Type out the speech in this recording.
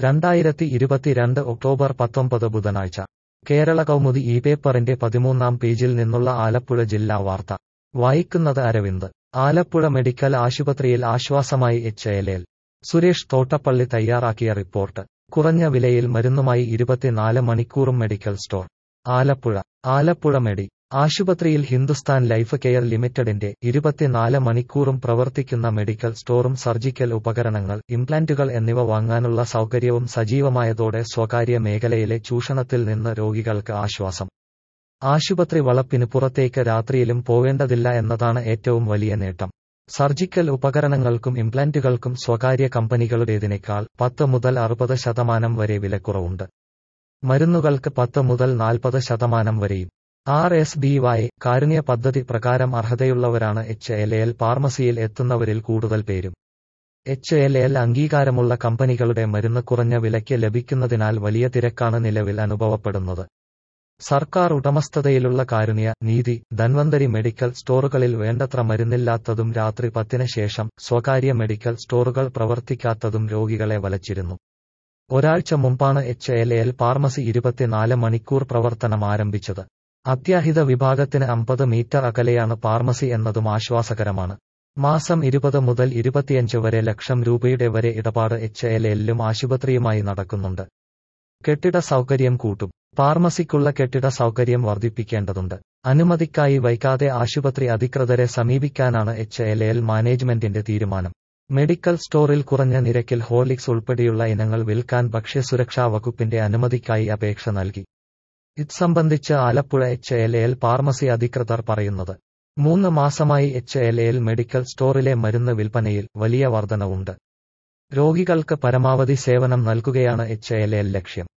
രണ്ടായിരത്തി ഇരുപത്തിരണ്ട് ഒക്ടോബർ പത്തൊമ്പത് ബുധനാഴ്ച കേരള കൗമുദി ഈ പേപ്പറിന്റെ പതിമൂന്നാം പേജിൽ നിന്നുള്ള ആലപ്പുഴ ജില്ലാ വാർത്ത വായിക്കുന്നത് അരവിന്ദ് ആലപ്പുഴ മെഡിക്കൽ ആശുപത്രിയിൽ ആശ്വാസമായി H L L Suresh Thottappally തയ്യാറാക്കിയ റിപ്പോർട്ട് കുറഞ്ഞ വിലയിൽ മരുന്നുമായി ഇരുപത്തിനാല് മണിക്കൂറും മെഡിക്കൽ സ്റ്റോർ ആലപ്പുഴ ആലപ്പുഴ മെഡി ആശുപത്രിയിൽ ഹിന്ദുസ്ഥാൻ ലൈഫ് കെയർ ലിമിറ്റഡിന്റെ ഇരുപത്തിനാല് മണിക്കൂറും പ്രവർത്തിക്കുന്ന മെഡിക്കൽ സ്റ്റോറും സർജിക്കൽ ഉപകരണങ്ങൾ ഇംപ്ലാന്റുകൾ എന്നിവ വാങ്ങാനുള്ള സൗകര്യവും സജീവമായതോടെ സ്വകാര്യ മേഖലയിലെ ചൂഷണത്തിൽ നിന്ന് രോഗികൾക്ക് ആശ്വാസം ആശുപത്രി വളപ്പിന് പുറത്തേക്ക് രാത്രിയിലും പോവേണ്ടതില്ല എന്നതാണ് ഏറ്റവും വലിയ നേട്ടം സർജിക്കൽ ഉപകരണങ്ങൾക്കും ഇംപ്ലാന്റുകൾക്കും സ്വകാര്യ കമ്പനികളുടേതിനേക്കാൾ പത്ത് മുതൽ അറുപത് ശതമാനം വരെ വിലക്കുറവുണ്ട് മരുന്നുകൾക്ക് പത്ത് മുതൽ നാൽപ്പത് ശതമാനം വരെയും R S B Y Karunya പദ്ധതി പ്രകാരം അർഹതയുള്ളവരാണ് എച്ച് എൽ എൽ ഫാർമസിയിൽ എത്തുന്നവരിൽ കൂടുതൽ പേരും എച്ച് എൽ എൽ അംഗീകാരമുള്ള കമ്പനികളുടെ മരുന്ന് കുറഞ്ഞ വിലയ്ക്ക് ലഭിക്കുന്നതിനാൽ വലിയ തിരക്കാണ് നിലവിൽ അനുഭവപ്പെടുന്നത് സർക്കാർ ഉടമസ്ഥതയിലുള്ള കാരുണ്യ നീതി ധൻവന്തരി മെഡിക്കൽ സ്റ്റോറുകളിൽ വേണ്ടത്ര മരുന്നില്ലാത്തതും രാത്രി പത്തിന് ശേഷം സ്വകാര്യ മെഡിക്കൽ സ്റ്റോറുകൾ പ്രവർത്തിക്കാത്തതും രോഗികളെ വലച്ചിരുന്നു ഒരാഴ്ച മുമ്പാണ് എച്ച് എൽ എൽ ഫാർമസി ഇരുപത്തിനാല് മണിക്കൂർ പ്രവർത്തനം ആരംഭിച്ചത് അത്യാഹിത വിഭാഗത്തിന് അമ്പത് മീറ്റർ അകലെയാണ് ഫാർമസി എന്നതും ആശ്വാസകരമാണ് മാസം ഇരുപത് മുതൽ ഇരുപത്തിയഞ്ച് വരെ ലക്ഷം രൂപയുടെ വരെ ഇടപാട് എച്ച് എൽ എല്ലും ആശുപത്രിയുമായി നടക്കുന്നുണ്ട് കെട്ടിട സൗകര്യം കൂട്ടും ഫാർമസിക്കുള്ള കെട്ടിട സൗകര്യം വർദ്ധിപ്പിക്കേണ്ടതുണ്ട് അനുമതിക്കായി വൈകാതെ ആശുപത്രി അധികൃതരെ സമീപിക്കാനാണ് എച്ച് എൽ എൽ മാനേജ്മെന്റിന്റെ തീരുമാനം മെഡിക്കൽ സ്റ്റോറിൽ കുറഞ്ഞ നിരക്കിൽ ഹോർലിക്സ് ഉൾപ്പെടെയുള്ള ഇനങ്ങൾ വിൽക്കാൻ ഭക്ഷ്യസുരക്ഷാ വകുപ്പിന്റെ അനുമതിക്കായി അപേക്ഷ നൽകി ഇത് സംബന്ധിച്ച് Alappuzha H L L pharmacy അധികൃതർ പറയുന്നത് മൂന്ന് മാസമായി എച്ച് എൽ എൽ മെഡിക്കൽ സ്റ്റോറിലെ മരുന്ന് വിൽപ്പനയിൽ വലിയ വർധനവുണ്ട് രോഗികൾക്ക് പരമാവധി സേവനം നൽകുകയാണ് എച്ച് എൽ എൽ ലക്ഷ്യം